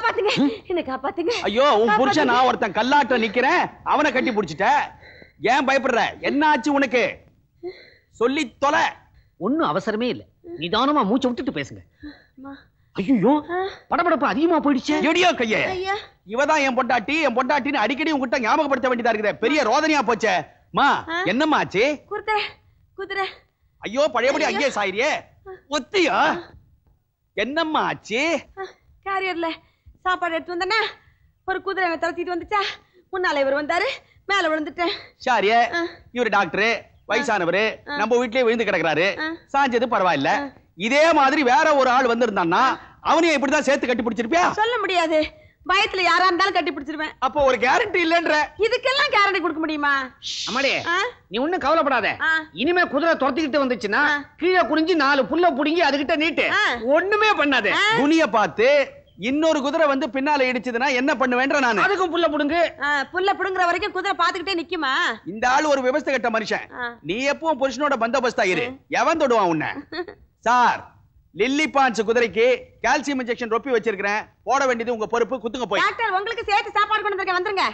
காப்பாத்துங்க என்ன காப்பாத்துங்க ஐயோ உன் புருஷன் நான் ஒருத்தன் கல்லாட்ட நிக்கிறேன் அவனை கட்டி பிடிச்சிட்ட ஏன் பயப்படுற என்ன ஆச்சு உனக்கு சொல்லி தொலை ஒண்ணும் அவசரமே இல்ல நிதானமா மூச்சை விட்டுட்டு பேசுங்க அம்மா. ஐயோ படபடப்பு அதிகமா போயிடுச்சு எடியோ கையே ஐயா இவதான் என் பொண்டாட்டி என் பொண்டாட்டின்னு அடிக்கடி உங்ககிட்ட ஞாபகப்படுத்த வேண்டியதா இருக்குது பெரிய ரோதனையா போச்சே மா ஆ? என்னம்மா ஆச்சு குதிரை குதிரை ஐயோ பழையபடி அங்கேயே சாயிரியே ஒத்தியா என்னம்மா ஆச்சு கேரியர்ல சாப்பாடு எடுத்து வந்தேன்னா ஒரு குதிரை என்னை துரத்திட்டு வந்துச்சா முன்னால இவர் வந்தாரு மேல விழுந்துட்டேன் சாரியே ஆ. இவரு டாக்டர் வயசானவரு நம்ம வீட்லயே விழுந்து கிடக்குறாரு ஆ. சாஞ்சது பரவாயில்ல இதே மாதிரி வேற ஒரு ஆள் வந்திருந்தான்னா அவனையும் இப்படிதான் சேர்த்து கட்டி பிடிச்சிருப்பியா சொல்ல முடியாது பயத்துல யாரா இருந்தாலும் கட்டி பிடிச்சிருவேன் அப்போ ஒரு கேரண்டி இல்லன்ற இதுக்கெல்லாம் கேரண்டி கொடுக்க முடியுமா அம்மாடி ஆ? நீ ஒண்ணும் கவலைப்படாத ஆ. இனிமே குதிரை துரத்திக்கிட்டு வந்துச்சுன்னா ஆ. கீழே குனிஞ்சு நாலு புல்ல புடுங்கி அதுகிட்ட நீட்டு ஆ. ஒண்ணுமே பண்ணாத துணிய பார்த்து இன்னொரு குதிரை வந்து பின்னால இடிச்சதுன்னா என்ன பண்ணுவேன்ற நானு அதுக்கும் புல்ல புடுங்கு ஆ, புல்ல புடுங்குற வரைக்கும் குதிரை பாத்துக்கிட்டே நிக்குமா இந்த ஆள் ஒரு விவசாய கட்ட மனுஷன் ஆ. நீ எப்பவும் புருஷனோட பந்தோபஸ்தா இரு எவன் தொடுவான் உன்னை சார் லில்லி பான்ஸ் குதிரைக்கு கால்சியம் இன்ஜெக்ஷன் ரொப்பி வச்சிருக்கிறேன் போட வேண்டியது உங்க பொறுப்பு குத்துங்க போய் டாக்டர் உங்களுக்கு சேர்த்து சாப்பாடு கொண்டு வந்திருக்கேன் வந்துருங்க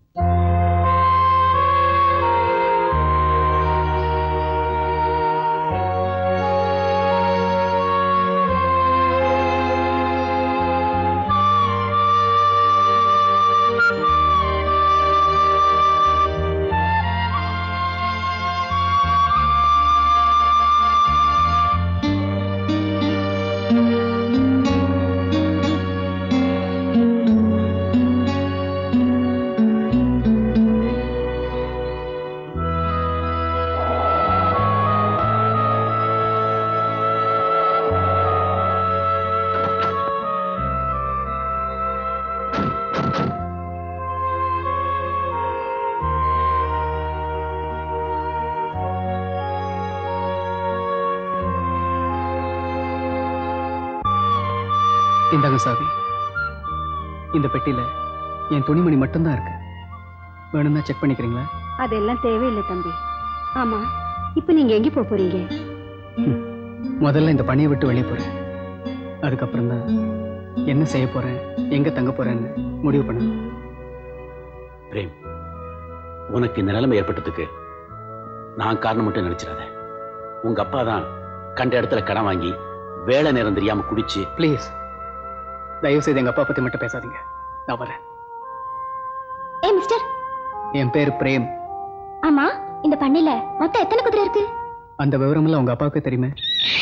இந்தாங்க சாவி இந்த பெட்டியில என் துணிமணி மட்டும்தான் இருக்கு வேணும்னா செக் பண்ணிக்கிறீங்களா அதெல்லாம் தேவையில்லை தம்பி ஆமா இப்ப நீங்க எங்க போக போறீங்க முதல்ல இந்த பணியை விட்டு வெளியே போறேன் அதுக்கப்புறம் தான் என்ன செய்ய போறேன் எங்க தங்க போறேன்னு முடிவு பண்ணணும் பிரேம் உனக்கு இந்த நிலைமை ஏற்பட்டதுக்கு நான் காரணம் மட்டும் நினைச்சிடாத உங்க அப்பா தான் கண்ட இடத்துல கடன் வாங்கி வேலை நேரம் தெரியாம குடிச்சு ப்ளீஸ் தயவு செய்து எங்க அப்பா பத்தி மட்டும் பேசாதீங்க நான் வரேன் ஏ மிஸ்டர் என் பேர் பிரேம் ஆமா இந்த பண்ணையில மொத்தம் எத்தனை குதிரை இருக்கு அந்த விவரமெல்லாம் உங்க அப்பாவுக்கு தெரியுமே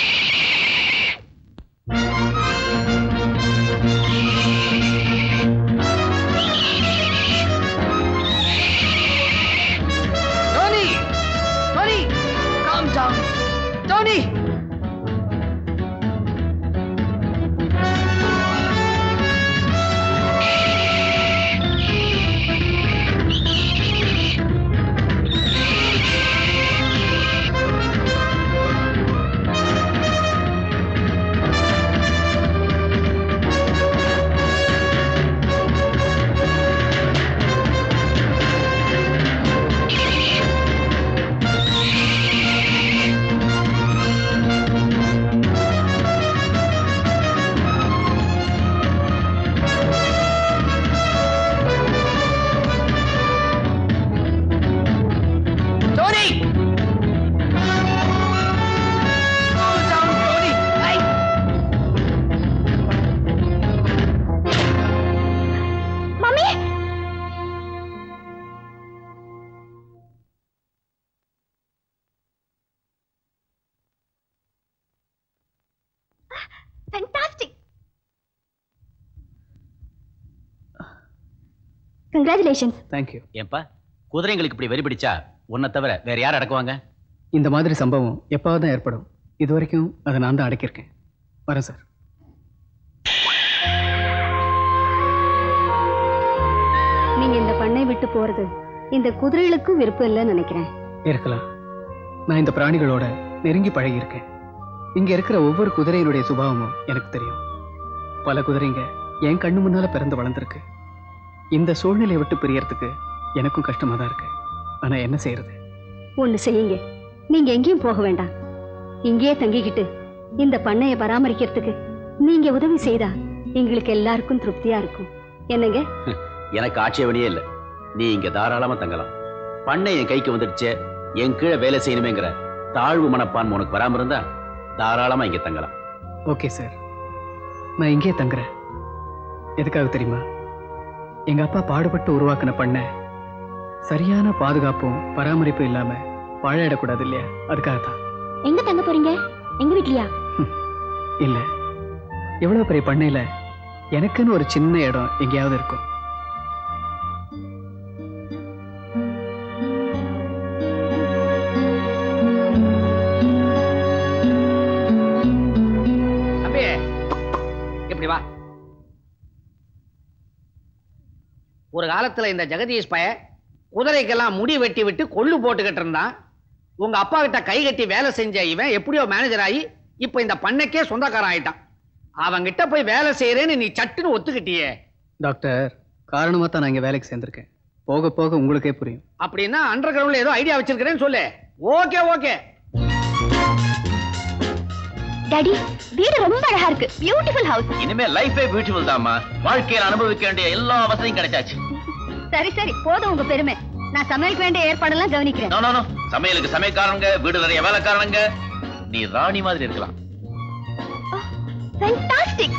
Tony Tony calm down Tony Tony Calm down, Tony I mummy fantastic congratulations thank you ஏன்பா குதிரைங்களுக்கு இப்படி வெறி பிடிச்சா உன்னை தவிர வேற யார் அடக்குவாங்க இந்த மாதிரி சம்பவம் எப்பாவது தான் ஏற்படும் இது வரைக்கும் அதை நான் தான் அடக்கியிருக்கேன் வரேன் சார் நீங்க இந்த பண்ணை விட்டு போறது இந்த குதிரைகளுக்கும் விருப்பம் இல்லைன்னு நினைக்கிறேன் இருக்கலாம் நான் இந்த பிராணிகளோட நெருங்கி பழகியிருக்கேன் இங்க இருக்கிற ஒவ்வொரு குதிரையினுடைய சுபாவமும் எனக்கு தெரியும் பல குதிரைங்க என் கண்ணு முன்னால பிறந்து வளர்ந்துருக்கு இந்த சூழ்நிலையை விட்டு பிரியறதுக்கு எனக்கும் கஷ்டமா தான் இருக்கு ஆனா என்ன செய்யறது ஒண்ணு செய்யுங்க நீங்க எங்கேயும் போக வேண்டாம் இங்கேயே தங்கிக்கிட்டு இந்த பண்ணையை பராமரிக்கிறதுக்கு நீங்க உதவி செய்தா எங்களுக்கு எல்லாருக்கும் திருப்தியா இருக்கும் என்னங்க எனக்கு ஆட்சேபனையே இல்லை நீ இங்க தாராளமா தங்கலாம் பண்ணை என் கைக்கு வந்துடுச்சே என் கீழே வேலை செய்யணுமேங்கிற தாழ்வு மனப்பான்மை உனக்கு வராம இருந்தா தாராளமா இங்க தங்கலாம் ஓகே சார் நான் இங்கேயே தங்குறேன் எதுக்காக தெரியுமா எங்க அப்பா பாடுபட்டு உருவாக்கின பண்ண சரியான பாதுகாப்பும் பராமரிப்பும் இல்லாம வாழையிடக்கூடாது இல்லையா அதுக்காக தான் எங்க தங்க போறீங்க எங்க வீட்லயா இல்ல எவ்வளவு பெரிய பண்ணையில எனக்குன்னு ஒரு சின்ன இடம் எங்கேயாவது இருக்கும் அப்படியே இப்படி வா ஒரு காலத்துல இந்த ஜெகதீஷ் பய குதிரைக்கெல்லாம் முடி வெட்டி விட்டு கொள்ளு போட்டுக்கிட்டு இருந்தான் உங்க அப்பா கிட்ட கை கட்டி வேலை செஞ்ச இவன் எப்படியோ மேனேஜர் ஆகி இப்ப இந்த பண்ணைக்கே சொந்தக்காரன் ஆயிட்டான் அவன்கிட்ட போய் வேலை செய்யறேன்னு நீ சட்டுன்னு ஒத்துக்கிட்டியே டாக்டர் காரணமா தான் நான் இங்க வேலைக்கு சேர்ந்திருக்கேன் போக போக உங்களுக்கே புரியும் அப்படின்னா அண்டர் கிரவுண்ட்ல ஏதோ ஐடியா வச்சிருக்கிறேன்னு சொல்லு ஓகே ஓகே டாடி வீடு ரொம்ப அழகா இருக்கு பியூட்டிஃபுல் ஹவுஸ் இனிமே லைஃபே பியூட்டிஃபுல் தாம்மா வாழ்க்கையில் அனுபவிக்க வேண்டிய எல்லா வசதியும் கிடைச்சாச்சு சரி சரி போதும் உங்க பெருமை நான் சமையலுக்கு வேண்டிய ஏற்பாடெல்லாம் கவனிக்கிறேன் நோ நோ நோ சமையலுக்கு சமையக்காரங்க வீடு நிறைய வேலைக்காரங்க நீ ராணி மாதிரி இருக்கலாம் ஃபேண்டாஸ்டிக்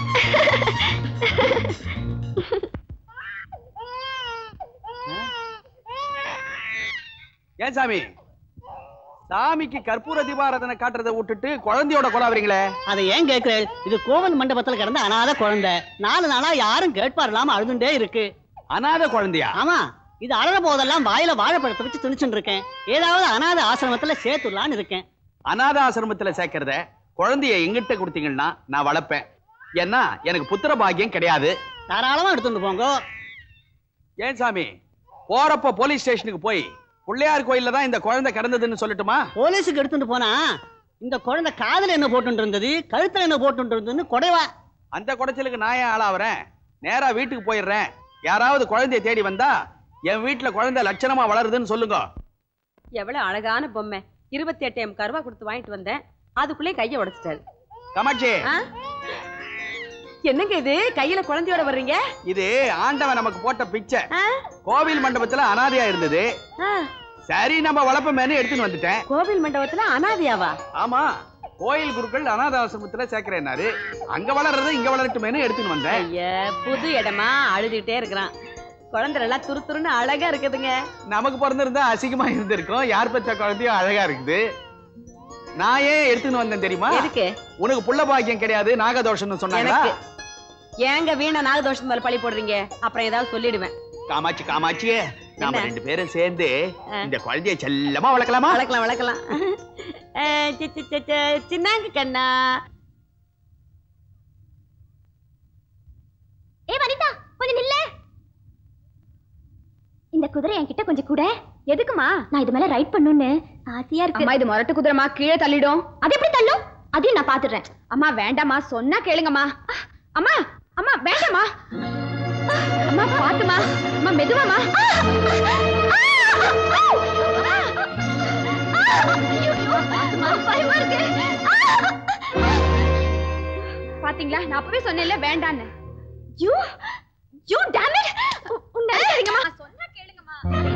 ஏன் சாமி சாமிக்கு கற்பூர தீபாராதனை காட்டுறதை விட்டுட்டு குழந்தையோட கொலாவறீங்களே அதை ஏன் கேக்குறேன் இது கோவில் மண்டபத்துல கிடந்த அனாதை குழந்தை நாலு நாளா யாரும் கேட்பார் இல்லாம அழுதுண்டே இருக்கு அனாதை குழந்தையா ஆமா இது அழற போதெல்லாம் வாயில வாழைப்பழத்தை வச்சு திணிச்சுட்டு இருக்கேன் ஏதாவது அனாதை ஆசிரமத்துல சேர்த்துடலான்னு இருக்கேன் அனாத ஆசிரமத்துல சேர்க்கறத குழந்தைய எங்கிட்ட கொடுத்தீங்கன்னா நான் வளர்ப்பேன் ஏன்னா எனக்கு புத்திர பாக்கியம் கிடையாது தாராளமா எடுத்துட்டு போங்க ஏன் சாமி போறப்ப போலீஸ் ஸ்டேஷனுக்கு போய் பிள்ளையார் கோயில்ல தான் இந்த குழந்தை கிடந்ததுன்னு சொல்லட்டுமா போலீஸுக்கு எடுத்துட்டு போனா இந்த குழந்தை காதுல என்ன போட்டு இருந்தது கழுத்துல என்ன போட்டு இருந்ததுன்னு குடைவா அந்த குடைச்சலுக்கு நான் ஏன் ஆளாவறேன் நேரா வீட்டுக்கு போயிடுறேன் யாராவது குழந்தைய தேடி வந்தா என் வீட்டுல குழந்தை லட்சணமா வளருதுன்னு சொல்லுங்க எவ்வளவு அழகான பொம்மை இருபத்தி எட்டு எம் கருவா கொடுத்து வாங்கிட்டு வந்தேன் அதுக்குள்ளே கைய உடைச்சிட்டாரு கமாட்சி ஆ? என்னங்க இது கையில குழந்தையோட வர்றீங்க இது ஆண்டவன் நமக்கு போட்ட பிச்சை ஆ? கோவில் மண்டபத்துல அனாதையா இருந்தது ஆ, சரி நம்ம வளர்ப்பமேனு எடுத்துன்னு வந்துட்டேன் கோவில் மண்டபத்துல அனாதையாவா ஆமா கோயில் குருக்கள் அனாத ஆசிரமத்துல சேர்க்கிறேன்னாரு அங்க வளர்றது இங்க வளரட்டுமேனு எடுத்துன்னு வந்தேன் ஐயா புது இடமா அழுதுகிட்டே இருக்கிறான் குழந்தை நல்லா துரு துருன்னு அழகா இருக்குதுங்க நமக்கு பிறந்திருந்தா அசிங்கமா இருந்திருக்கும் யார் பெற்ற குழந்தையும் அழகா இருக்குது நான் ஏன் எடுத்துன்னு வந்தேன் தெரியுமா எதுக்கு உனக்கு புள்ள பாக்கியம் கிடையாது நாகதோஷம்னு சொன்னாங்களா எனக்கு ஏங்க வீணா நாகதோஷம் மேல பழி போடுறீங்க அப்புறம் ஏதாவது சொல்லிடுவேன் காமாட்சி காமாட்சி நாம என்ன? ரெண்டு பேரும் சேர்ந்து ஆ. இந்த குழந்தைய செல்லமா வளர்க்கலாமா வளர்க்கலாம் வளர்க்கலாம் அஹ், சி, சி, சி, சி, சின்னாங்க கண்ணா ஏ வனிதா கொஞ்சம் நில்ல இந்த குதிரை என்கிட்ட கொஞ்சம் கூட எதுக்குமா நான் இது மேல ரைட் பண்ணுன்னு ஆசையா இருக்கு அம்மா இது முரட்டு குதிரைமா கீழே தள்ளிடும் அது எப்படி தள்ளும் அதையும் நான் பாத்துடுறேன் அம்மா வேண்டாம்மா சொன்னா கேளுங்கம்மா அம்மா அம்மா வேண்டாம்மா அம்மா பாத்துமா அம்மா மெதுவாமா பாத்தீங்களா நான் அப்பவே சொன்னேன்ல வேண்டான்னு யூ யூ டாம் இட் உன்னை சரிங்கம்மா சொன்னா கேளுங்கம்மா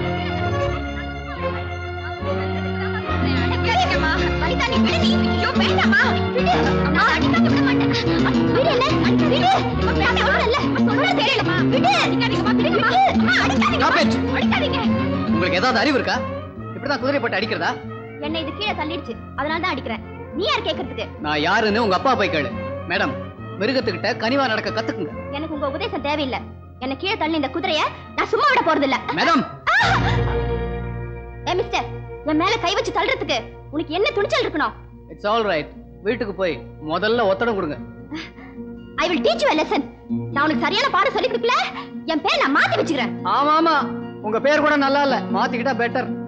கேளுங்கம்மா வனிதா நீ விடு நீ ஐயோ வேண்டாம்மா விடு அம்மா அடிக்காத விட மாட்டேன் விடு என்ன விடு வேண்டாம் ஒண்ணும் இல்ல சொன்னா தெரியலம்மா விடு அடிக்காதீங்கம்மா விடுங்கம்மா அம்மா அடிக்காதீங்க அடிக்காதீங்க உங்களுக்கு ஏதாவது அறிவு இருக்கா இப்படிதான் குதிரை போட்டு அடிக்கிறதா என்னை இது கீழே தள்ளிடுச்சு அதனால தான் அடிக்கிறேன் நீ யார் கேக்குறதுக்கு நான் யாருன்னு உங்க அப்பா போய் கேளு மேடம் மிருகத்துக்கிட்ட கனிவா நடக்க கத்துக்குங்க எனக்கு உங்க உபதேசம் தேவையில்லை என்ன கீழே தள்ளி இந்த குதிரைய நான் சும்மா விட போறது இல்ல மேடம் ஏ மிஸ்டர் என் மேல கை வச்சு தள்ளுறதுக்கு உனக்கு என்ன துணிச்சல் இருக்கணும் இட்ஸ் ஆல் ரைட் வீட்டுக்கு போய் முதல்ல ஒத்தடம் கொடுங்க I will teach you a lesson நான் உனக்கு சரியான பாடம் சொல்லி கொடுக்கல என் பேர் நான் மாத்தி வச்சுக்கிறேன் ஆமா ஆமா உங்க பேர் கூட நல்லா இல்ல மாத்திக்கிட்டா பெட்டர்